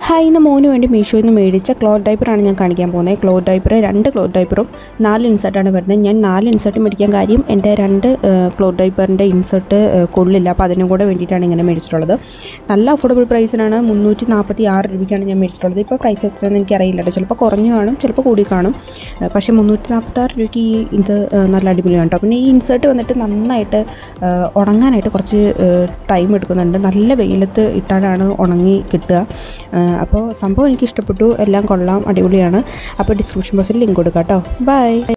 hi ഇന്ന് മോന് വേണ്ടി മീഷോയിൽ നിന്ന് മേടിച്ച ക്ലോത്ത് ഡൈപ്പറാണ് ഞാൻ കാണിക്കാൻ പോകുന്നത് ക്ലോത്ത് ഡൈപ്പർ രണ്ട് ക്ലോത്ത് ഡൈപ്പറും നാല് ഇൻസേർട്ടാണ് വരുന്നത് ഞാൻ നാല് ഇൻസേർട്ട് മേടിക്കാൻ കാര്യം എൻ്റെ രണ്ട് ക്ലോത്ത് ഡൈപ്പറിൻ്റെ ഇൻസേർട്ട് കൊള്ളില്ല അപ്പോൾ അതിനും കൂടെ വേണ്ടിയിട്ടാണ് ഇങ്ങനെ മേടിച്ചിട്ടുള്ളത് നല്ല അഫോർഡബിൾ പ്രൈസിനാണ് മുന്നൂറ്റി നാൽപ്പത്തി ആറ് രൂപയ്ക്കാണ് ഞാൻ മേടിച്ചിട്ടുള്ളത് ഇപ്പോൾ പ്രൈസ് എത്രയെന്ന് എനിക്ക് അറിയില്ല കേട്ടോ ചിലപ്പോൾ കുറഞ്ഞു കാണും ചിലപ്പോൾ കൂടി കാണും ഏഹ് പക്ഷേ മുന്നൂറ്റി നാൽപ്പത്താറ് രൂപയ്ക്ക് ഈ ഇത് ഏഹ് നല്ല അടിപൊളിയാണ് കേട്ടോ പിന്നെ ഈ ഇൻസേർട്ട് വന്നിട്ട് നന്നായിട്ട് ഏഹ് ഉണങ്ങാനായിട്ട് കുറച്ച് ടൈം എടുക്കുന്നുണ്ട് നല്ല വെയിലത്ത് ഇട്ടാലാണ് ഉണങ്ങി കിട്ടുക ഏഹ് അപ്പോൾ സംഭവം എനിക്ക് ഇഷ്ടപ്പെട്ടു എല്ലാം കൊള്ളാം അടിപൊളിയാണ് അപ്പോൾ ഡിസ്ക്രിപ്ഷൻ ബോക്സിൽ ലിങ്ക് കൊടുക്കാം കേട്ടോ ബൈ